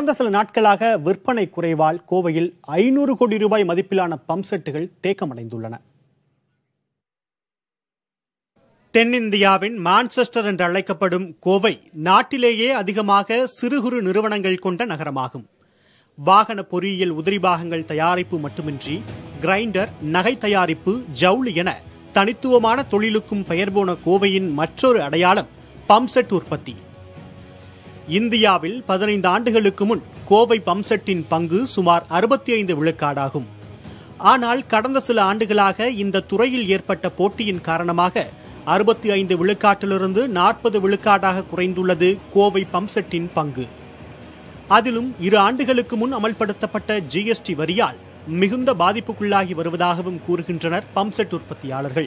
கடந்த சில நாட்களாக விற்பனை குறைவால் கோவையில் ஐநூறு கோடி ரூபாய் மதிப்பிலான பம்ப் செட்டுகள் தேக்கமடைந்துள்ளன தென்னிந்தியாவின் மான்செஸ்டர் என்று அழைக்கப்படும் கோவை நாட்டிலேயே அதிகமாக சிறு குறு நிறுவனங்கள் கொண்ட நகரமாகும் வாகன பொறியியல் உதிரி பாகங்கள் தயாரிப்பு மட்டுமின்றி கிரைண்டர் நகை தயாரிப்பு ஜவுளி என தனித்துவமான தொழிலுக்கும் பெயர் போன கோவையின் மற்றொரு அடையாளம் பம்ப்செட் உற்பத்தி இந்தியாவில் பதினைந்து ஆண்டுகளுக்கு முன் கோவை பம்ப்செட்டின் பங்கு சுமார் அறுபத்தி ஐந்து விழுக்காடாகும் ஆனால் கடந்த சில ஆண்டுகளாக இந்த துறையில் ஏற்பட்ட போட்டியின் காரணமாக அறுபத்தி ஐந்து விழுக்காட்டிலிருந்து நாற்பது விழுக்காடாக குறைந்துள்ளது கோவை பம்ப்செட்டின் பங்கு அதிலும் இரு ஆண்டுகளுக்கு முன் அமல்படுத்தப்பட்ட ஜிஎஸ்டி வரியால் மிகுந்த பாதிப்புக்குள்ளாகி வருவதாகவும் கூறுகின்றனர் பம்ப்செட் உற்பத்தியாளர்கள்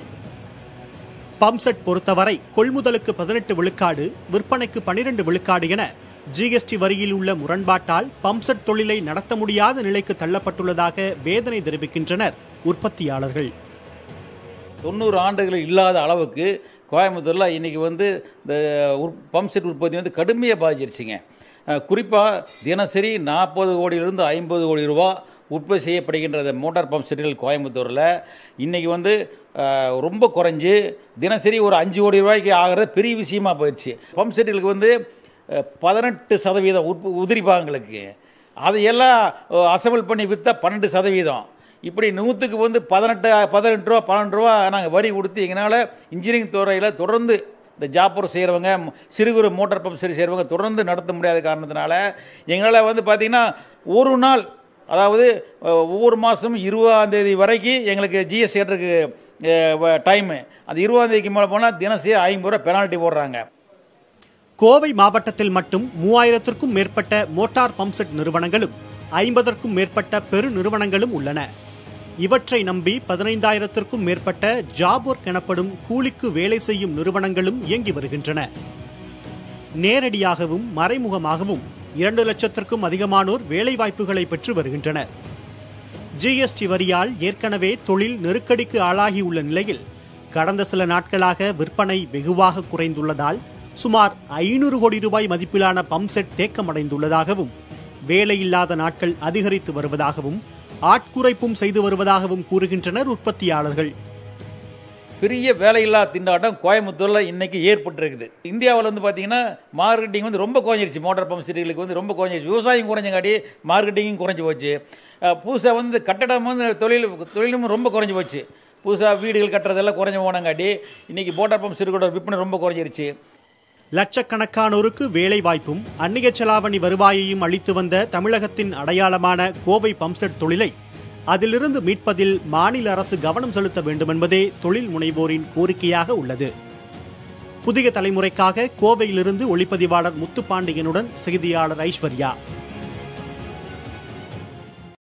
பம்ப்செட் பொறுத்தவரை கொள்முதலுக்கு பதினெட்டு விழுக்காடு விற்பனைக்கு பனிரெண்டு விழுக்காடு என ஜிஎஸ்டி வரியில் உள்ள முரண்பாட்டால் பம்ப்செட் தொழிலை நடத்த முடியாத நிலைக்கு தள்ளப்பட்டுள்ளதாக வேதனை தெரிவிக்கின்றனர் உற்பத்தியாளர்கள் தொண்ணூறு ஆண்டுகள் இல்லாத அளவுக்கு கோயம்புத்தூரில் இன்றைக்கி வந்து இந்த பம்ப் செட் உற்பத்தி வந்து கடுமையாக பாதிச்சிருச்சுங்க குறிப்பாக தினசரி நாற்பது கோடியிலிருந்து ஐம்பது கோடி ரூபா உற்பத்தி செய்யப்படுகின்ற இந்த மோட்டார் பம்ப் செட்டுகள் கோயம்புத்தூரில் இன்றைக்கி வந்து அஹ், ரொம்ப குறைஞ்சு தினசரி ஒரு அஞ்சு கோடி ரூபாய்க்கு ஆகிறது பெரிய விஷயமா போயிடுச்சு பம்ப் செட்டுகளுக்கு வந்து அஹ், பதினெட்டு சதவீதம் உற்ப உதிரி பாகங்களுக்கு அதையெல்லாம் அசம்பிள் பண்ணி விற்றா பன்னெண்டு சதவீதம் இப்படி நூற்றுக்கு வந்து பதினெட்டு பதினெட்டு ரூபா பன்னெண்டு ரூபா நாங்கள் வரி கொடுத்து எங்களால் இன்ஜினியரிங் துறையில் தொடர்ந்து இந்த ஜாப்பூர் செய்கிறவங்க சிறு குறு மோட்டார் பம்ப் சரி செய்கிறவங்க தொடர்ந்து நடத்த முடியாத காரணத்தினால எங்களால் வந்து பார்த்திங்கன்னா ஒரு நாள் அதாவது அஹ், ஒவ்வொரு மாதமும் இருபதாம் தேதி வரைக்கும் எங்களுக்கு ஜிஎஸ் ஏற்றுக்கு டைமு அந்த இருபதாம் தேதிக்கு மேலே போனால் தினசரி ஐம்பது ரூபா பெனால்ட்டி போடுறாங்க கோவை மாவட்டத்தில் மட்டும் மூவாயிரத்திற்கும் மேற்பட்ட மோட்டார் பம்ப்செட் நிறுவனங்களும் ஐம்பதற்கும் மேற்பட்ட பெரு நிறுவனங்களும் உள்ளன இவற்றை நம்பி பதினைந்தாயிரத்திற்கும் மேற்பட்ட ஜாப் ஒர்க் எனப்படும் கூலிக்கு வேலை செய்யும் நிறுவனங்களும் இயங்கி வருகின்றன நேரடியாகவும் மறைமுகமாகவும் இரண்டு லட்சத்திற்கும் அதிகமானோர் வேலைவாய்ப்புகளை பெற்று வருகின்றனர் ஜிஎஸ்டி வரியால் ஏற்கனவே தொழில் நெருக்கடிக்கு ஆளாகியுள்ள நிலையில் கடந்த சில நாட்களாக விற்பனை வெகுவாக குறைந்துள்ளதால் சுமார் ஐநூறு கோடி ரூபாய் மதிப்பிலான பம்ப்செட் தேக்கமடைந்துள்ளதாகவும் வேலையில்லாத நாட்கள் அதிகரித்து வருவதாகவும் ஆட்குறைப்பும் செய்து வருவதாகவும் கூறுகின்றனர் உற்பத்தியாளர்கள் பெரிய வேலையில்லா திண்டாட்டம் கோயம்புத்தூரில் இன்னைக்கு ஏற்பட்டிருக்குது இந்தியாவில் வந்து பார்த்தீங்கன்னா மார்க்கெட்டிங் வந்து ரொம்ப குறைஞ்சிருச்சு மோட்டார் பம்ப் சிட்டிகளுக்கு வந்து ரொம்ப குறைஞ்சிருச்சு விவசாயம் குறைஞ்சங்காட்டி மார்க்கெட்டிங்கும் குறைஞ்சி போச்சு புதுசாக வந்து கட்டடம் வந்து தொழில் தொழிலும் ரொம்ப குறைஞ்சி போச்சு புதுசாக வீடுகள் கட்டுறதெல்லாம் குறைஞ்ச போனங்காட்டி இன்னைக்கு மோட்டார் பம்ப் சிட்டிகளோட விற்பனை ரொம்ப குறைஞ்சிருச்சு லட்சக்கணக்கானோருக்கு வேலை வாய்ப்பும் அந்நிய செலாவணி வருவாயையும் அளித்து வந்த தமிழகத்தின் அடையாளமான கோவை பம்ப்செட் தொழிலை அதிலிருந்து மீட்பதில் மாநில அரசு கவனம் செலுத்த வேண்டும் என்பதே தொழில் முனைவோரின் கோரிக்கையாக உள்ளது புதிய தலைமுறைக்காக கோவையிலிருந்து ஒளிப்பதிவாளர் முத்துப்பாண்டியனுடன் செய்தியாளர் ஐஸ்வர்யா